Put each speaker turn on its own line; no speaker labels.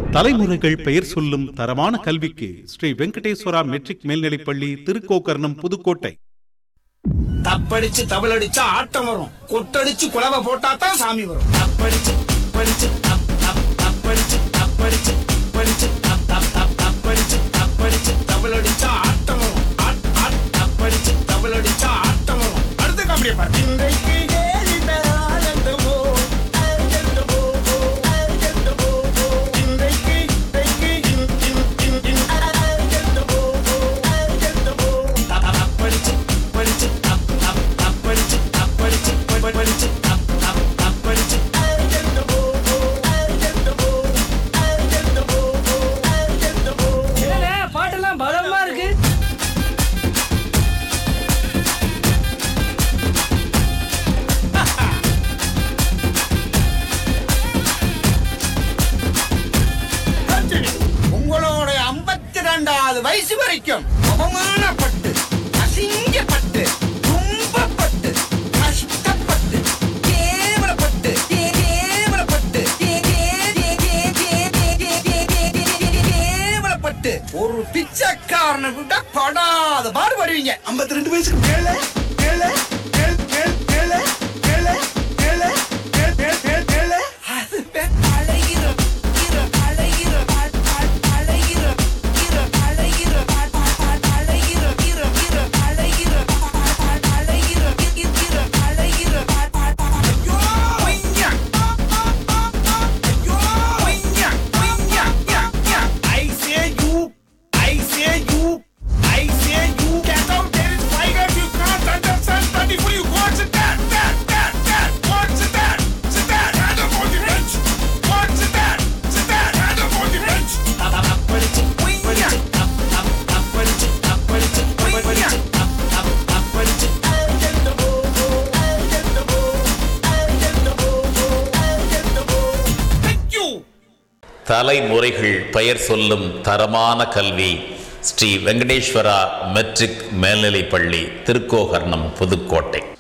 தலைமுறைகள் பெயர் சொல்லும் தரமான கல்விக்கு ஸ்ரீ வெங்கடேஸ்வரா மெட்ரிக் மேல்நிலைப்பள்ளி திருக்கோக்கர்ணம் புதுக்கோட்டை
தப்படிச்சு தவளடிச்சா ஆட்டம் வரும் கொட்டடிச்சு குலவை போட்டா தான் சாமி வரும் தப்படிச்சு படிச்சு தப் தப் தப்படிச்சு தப்படிச்சு படிச்சு தப் தப் தப் தப்படிச்சு தப்படிச்சு தவளடிச்சா ஆட்டம் வரும் ஆட் ஆட் தப்படிச்சு தவளடிச்சா ஆட்டம் வரும் அடுத்த காமெடியை பாரு இன்றைக்கு ஏறி ஆனந்தமோ ஆனந்தமோ ஆனந்தமோ இன்றைக்கு இன்றைக்கு இன் இன் இன் இன் ஆனந்தமோ ஆனந்தமோ தப்படிச்சு படிச்சு தப் தப் தப்படிச்சு தப்படிச்சு படிச்சு தப் தப் தப்படிச்சு ஆனந்தமோ ஆனந்தமோ ஆனந்தமோ ஆனந்தமோ
என்னண்ணே, பாட்டெல்லாம் பலமா இருக்கு
உங்களோட ஐம்பத்தி ரெண்டாவது வயசு வரைக்கும் அவமானப்பட்டு அசிங்கப்பட்டு துன்பப்பட்டு கஷ்டப்பட்டு கேவலப்பட்டு கே- கேவலப்பட்டு கே- கே- கே- கே- கே- கே- கே- கே- கே- கே- கே- கேவலப்பட்டு ஒரு பிச்சைக்காரனை விட படாத பாடுபடுவீங்க ஐம்பத்தி ரெண்டு வயசுக்கு மேல மேல மேல் மேல் மேல மேல மேல மேல் மேல் மேல் மேல அது பேர் அழகிற இர அழகிற பாட் பாட் அழகிற இர அழகிற பாட் பாட் பாட் அழகிற இர இர அழகிற பாட் பாட் அழகிற இர இர அழகிற பாட் பாட் பாட் ஐயோ ஒய்யா ஐயோ ஒய்யா ஒய்யா யா யா I say you I say you I say you get out there is fire you can't understand but if you watch that that that that watch that sit that hand up on the bench watch that sit that hand up on the bench படிச்சு படிச்சு தப் தப் தப் படிச்சு தப் படிச்சு படிச்சு தப் தப் தப் படிச்சு ஆனந்தமோ ஆனந்தமோ ஆனந்தமோ ஆனந்தமோ thank you
தலைமுறைகள் பெயர் சொல்லும் தரமான கல்வி ஸ்ரீ வெங்கடேஸ்வரா மெட்ரிக் மேல்நிலைப்பள்ளி திருக்கோகர்ணம் புதுக்கோட்டை